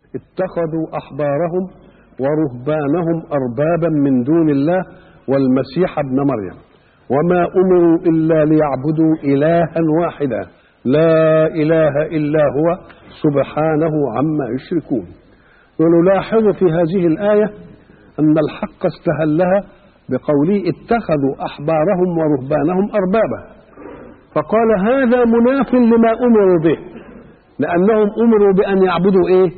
اتخذوا احبارهم ورهبانهم اربابا من دون الله والمسيح ابن مريم وما امروا الا ليعبدوا الها واحدا لا اله الا هو سبحانه عما يشركون ونلاحظ في هذه الايه ان الحق استهلها بقوله اتخذوا احبارهم ورهبانهم اربابا فقال هذا مناف لما امروا به لانهم امروا بان يعبدوا ايه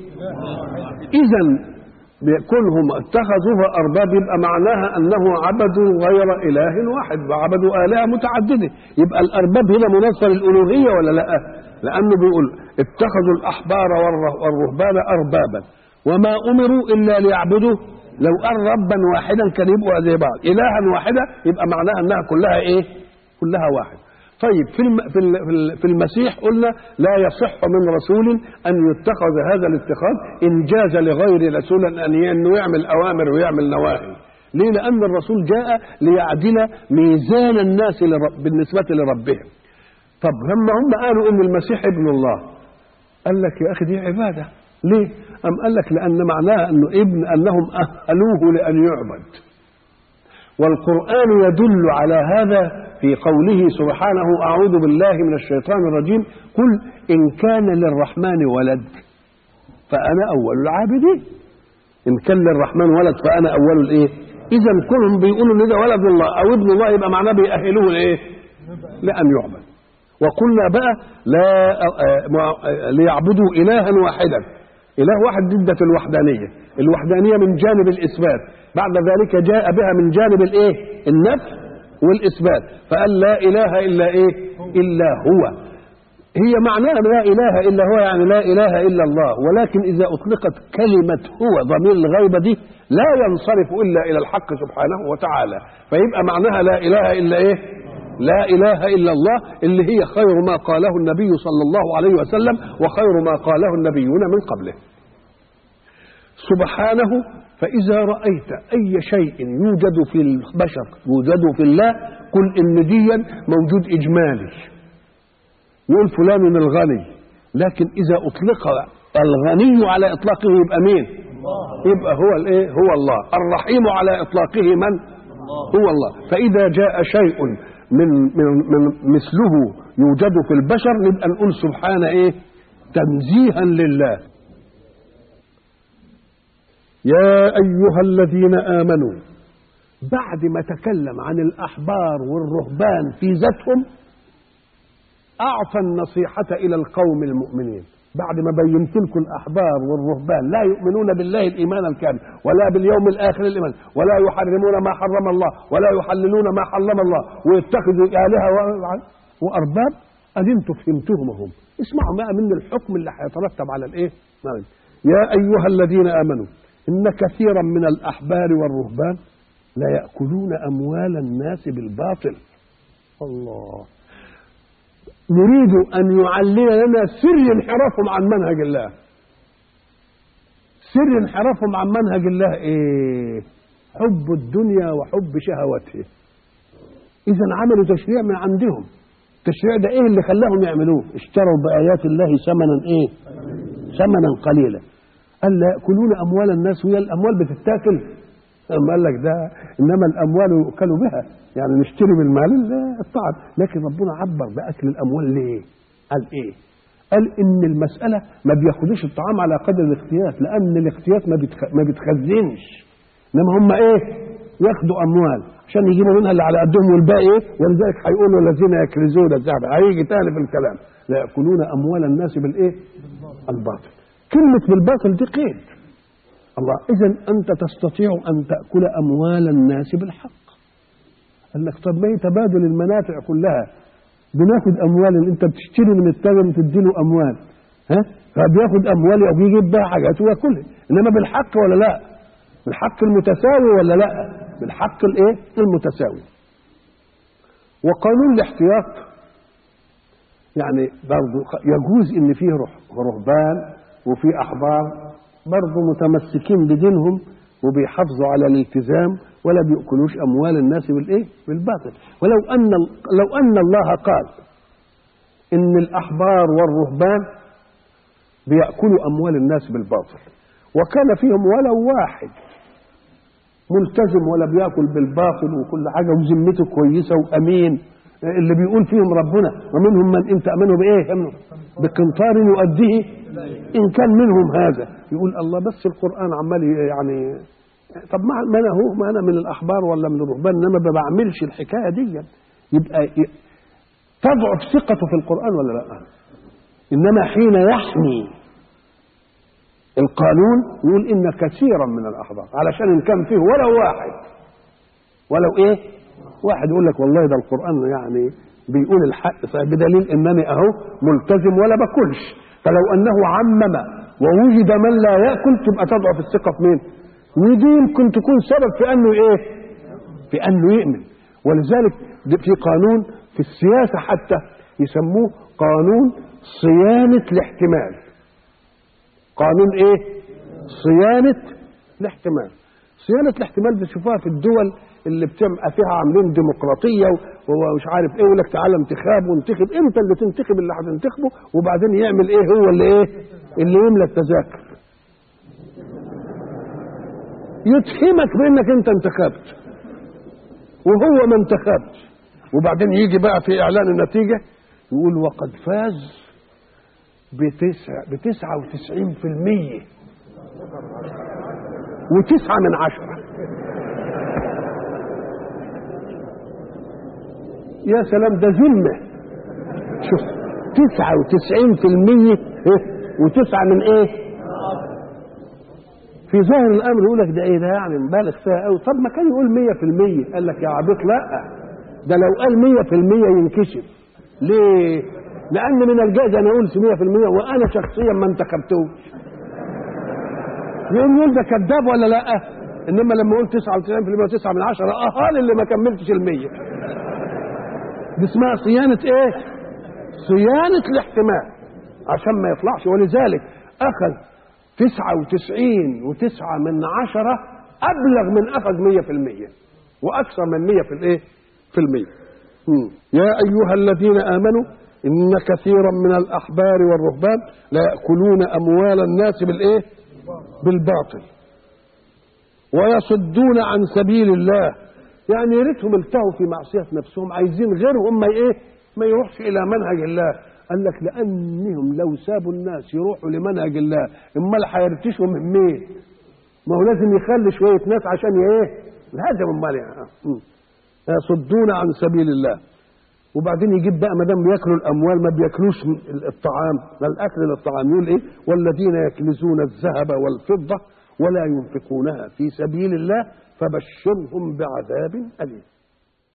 اذا كونهم اتخذوها ارباب يبقى معناها انه عبدوا غير اله واحد وعبدوا الهه متعدده يبقى الارباب هنا مناصره للالوهيه ولا لا لانه بيقول اتخذوا الاحبار والرهبان اربابا وما امروا الا ليعبدوا لو قال ربا واحدا كان يبقوا زي بعض الها واحدا يبقى معناها انها كلها ايه كلها واحد طيب في في المسيح قلنا لا يصح من رسول ان يتخذ هذا الاتخاذ ان جاز لغير رسول ان انه يعمل اوامر ويعمل نواهي ليه لان الرسول جاء ليعدل ميزان الناس لرب بالنسبه لربهم طب لما هم قالوا ان المسيح ابن الله قال لك يا اخي دي عباده ليه ام قال لك لان معناها انه ابن انهم اهلوه لان يعبد والقرآن يدل على هذا في قوله سبحانه أعوذ بالله من الشيطان الرجيم قل إن كان للرحمن ولد فأنا أول العابدين إن كان للرحمن ولد فأنا أول الإيه إذا كلهم بيقولوا إن ده ولد الله أو ابن الله يبقى معناه بيأهلوه لإيه لأن يعبد وقلنا بقى لا ليعبدوا إلها واحدا إله واحد ضدة الوحدانية الوحدانية من جانب الإثبات بعد ذلك جاء بها من جانب الإيه النفي والإثبات فقال لا إله إلا إيه إلا هو هي معناها لا إله إلا هو يعني لا إله إلا الله ولكن إذا أطلقت كلمة هو ضمير الغيبة دي لا ينصرف إلا إلى الحق سبحانه وتعالى فيبقى معناها لا إله إلا إيه لا إله إلا الله اللي هي خير ما قاله النبي صلى الله عليه وسلم وخير ما قاله النبيون من قبله سبحانه فإذا رأيت أي شيء يوجد في البشر يوجد في الله قل إن ديا موجود إجمالي يقول فلان الغني لكن إذا أطلق الغني على إطلاقه يبقى مين يبقى هو الإيه هو الله الرحيم على إطلاقه من هو الله فإذا جاء شيء من, من, من مثله يوجد في البشر نبقى نقول سبحان إيه تنزيها لله يا أيها الذين آمنوا بعد ما تكلم عن الأحبار والرهبان في ذاتهم أعطى النصيحة إلى القوم المؤمنين بعد ما بينت لكم الأحبار والرهبان لا يؤمنون بالله الإيمان الكامل ولا باليوم الآخر الإيمان ولا يحرمون ما حرم الله ولا يحللون ما حرم الله ويتخذوا آلهة وأرباب أدي أنتم فهمتهم هم اسمعوا بقى من الحكم اللي هيترتب على الإيه؟ يا أيها الذين آمنوا إن كثيرا من الأحبار والرهبان لا يأكلون أموال الناس بالباطل الله نريد أن يعلن لنا سر انحرافهم عن منهج الله سر انحرافهم عن منهج الله إيه حب الدنيا وحب شهوته إذا عملوا تشريع من عندهم التشريع ده إيه اللي خلاهم يعملوه اشتروا بآيات الله ثمنا إيه ثمنا قليلا قال لا ياكلون اموال الناس وهي الاموال بتتاكل اما قال لك ده انما الاموال يؤكل بها يعني نشتري من المال الطعام لكن ربنا عبر باكل الاموال ليه؟ قال ايه؟ قال ان المساله ما بياخدوش الطعام على قدر الاختيات لان الاختيات ما بتخ... ما بتخزنش انما هم ايه؟ ياخدوا اموال عشان يجيبوا منها اللي على قدهم والباقي ايه؟ ولذلك هيقولوا الذين يكرزون الذهب هيجي تاني في الكلام لا ياكلون اموال الناس بالايه؟ الباطل كلمة بالباطل دي قيد الله إذا أنت تستطيع أن تأكل أموال الناس بالحق قال لك طب ما هي تبادل المنافع كلها بناخد أموال أنت بتشتري من التاجر وتدي له أموال ها فبياخد أموال ويجيب بها حاجات وياكلها إنما بالحق ولا لا؟ بالحق المتساوي ولا لا؟ بالحق الإيه؟ المتساوي وقانون الاحتياط يعني برضه يجوز ان فيه رهبان وفي احبار برضه متمسكين بدينهم وبيحافظوا على الالتزام ولا بيأكلوش اموال الناس بالايه؟ بالباطل ولو ان لو ان الله قال ان الاحبار والرهبان بيأكلوا اموال الناس بالباطل وكان فيهم ولو واحد ملتزم ولا بياكل بالباطل وكل حاجه وذمته كويسه وامين اللي بيقول فيهم ربنا ومنهم من ان تامنه بايه؟ أمنه بقنطار يؤديه ان كان منهم هذا يقول الله بس القران عمال يعني طب ما ما انا هو ما انا من الاحبار ولا من الرهبان انما ما بعملش الحكايه دي يبقى ي- تضعف ثقته في القران ولا لا؟ انما حين يحمي القانون يقول ان كثيرا من الاحبار علشان ان كان فيه ولو واحد ولو ايه واحد يقول لك والله ده القران يعني بيقول الحق بدليل انني اهو ملتزم ولا باكلش فلو انه عمم ووجد من لا ياكل تبقى تضعف الثقه في مين ودي يمكن تكون سبب في انه ايه في انه يؤمن ولذلك ده في قانون في السياسه حتى يسموه قانون صيانه الاحتمال قانون ايه صيانه الاحتمال صيانه الاحتمال بتشوفوها في الدول اللي بتبقى فيها عاملين ديمقراطيه و- ومش عارف ايه يقول لك تعالى انتخاب وانتخب انت اللي تنتخب اللي هتنتخبه وبعدين يعمل ايه هو اللي ايه اللي يملى التذاكر يتهمك بانك انت انتخبت وهو ما انتخبش وبعدين يجي بقى في اعلان النتيجه يقول وقد فاز بتسع بتسعة وتسعين في المية وتسعة من عشرة يا سلام ده ذمة شوف تسعة وتسعين في المية إيه؟ وتسعة من ايه في ظاهر الامر يقول لك ده ايه ده يعني مبالغ فيها قوي طب ما كان يقول مية في المية قال لك يا عبيط لا ده لو قال مية في المية ينكشف ليه لان من الجائز انا اقول مية في المية وانا شخصيا ما انتخبتوش يقوم يقول ده كذاب ولا لا انما لما اقول 99% و9 من عشرة اهال اللي ما كملتش المية دي اسمها صيانة ايه صيانة الاحتمال عشان ما يطلعش ولذلك اخذ تسعة وتسعين وتسعة من عشرة ابلغ من اخذ مية في المية واكثر من مية في الايه في المية مم. يا ايها الذين امنوا ان كثيرا من الاحبار والرهبان لا ياكلون اموال الناس بالايه بالباطل ويصدون عن سبيل الله يعني يا ريتهم التهوا في معصيه نفسهم عايزين غيرهم ما ايه ما يروحش الى منهج الله قال لك لانهم لو سابوا الناس يروحوا لمنهج الله امال هيرتشوا من مين ما هو لازم يخلي شويه ناس عشان ايه الهزم امال يعني م. يصدون عن سبيل الله وبعدين يجيب بقى ما دام بياكلوا الاموال ما بياكلوش الطعام ما الاكل للطعام يقول ايه والذين يكنزون الذهب والفضه ولا ينفقونها في سبيل الله فبشرهم بعذاب اليم